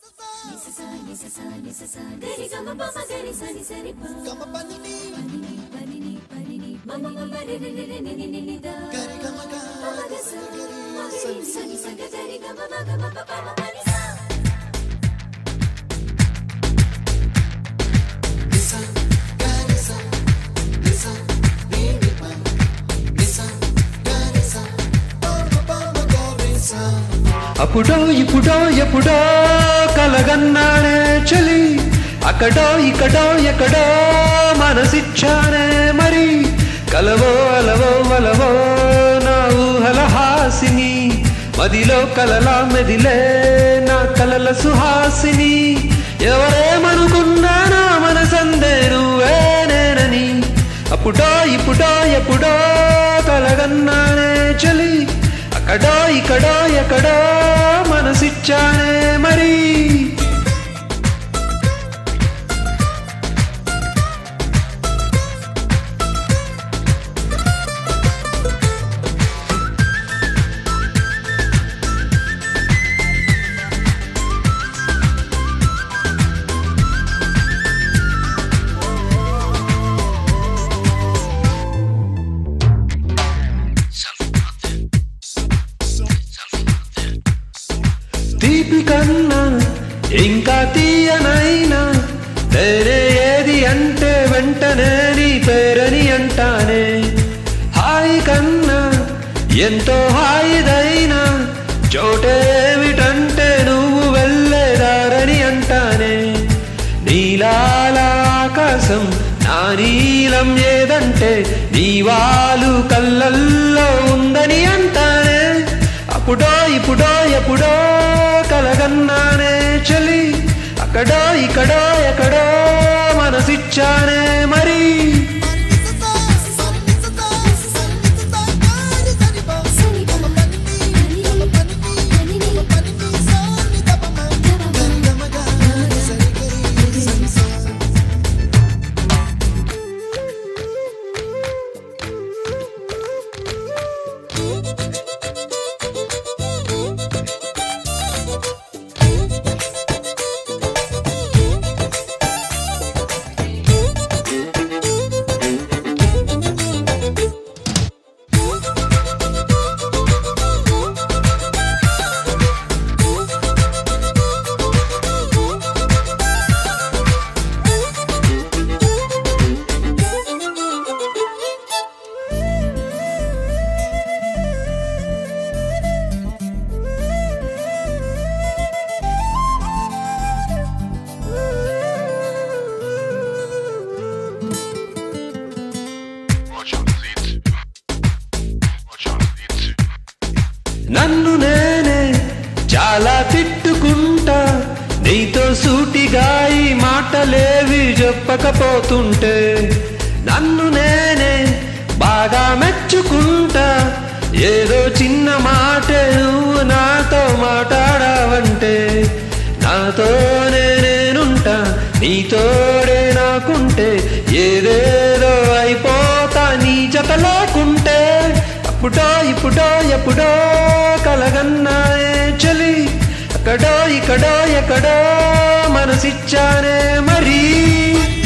అప్పుడో ఇప్పుడో ఎప్పుడో కలగన్నానే చలి అక్కడో ఇక్కడో ఎక్కడో మనసిచ్చానే మరి కలవో అలవో వలవో నా ఊహల హాసిని మదిలో కలలా మెదిలే నా కలల సుహాసిని ఎవరేమనుకున్నా నా మనసందే నువ్వే నేనని అప్పుడో ఇప్పుడో ఎప్పుడో కలగన్నానే చలి అక్కడో ఇక్కడో ఎక్కడో మనసిచ్చానే మరి తీపి కన్నా ఇంకా తీయనైనా వేరే ఏది అంటే వెంటనే నీ పేరని అంటానే హాయి కన్నా ఎంతో హాయిదైనా చోటేమిటంటే నువ్వు వెళ్ళేదారని అంటానే నీలాల ఆకాశం నా నీలం ఏదంటే నీ వాలు కళ్ళల్లో ఉందని అంటానే అప్పుడో ఇప్పుడో ఎప్పుడో కలగన్నానే చలి అక్కడో ఇక్కడో ఎక్కడో మనసిచ్చానే మరి నన్ను నేనే చాలా తిట్టుకుంటా నీతో సూటిగా ఈ మాటలేవి చెప్పకపోతుంటే నన్ను నేనే బాగా మెచ్చుకుంటా ఏదో చిన్న మాటే నువ్వు నాతో మాట్లాడావంటే నాతోనే నేనుంటా నీతోడే నాకుంటే ఏదేదో అయిపోతా నీ జత లేకుంటే అప్పుడో ఇప్పుడో ఎప్పుడో కలగన్నాయే చలి అక్కడో ఇక్కడో ఎక్కడో మనసిచ్చానే మరి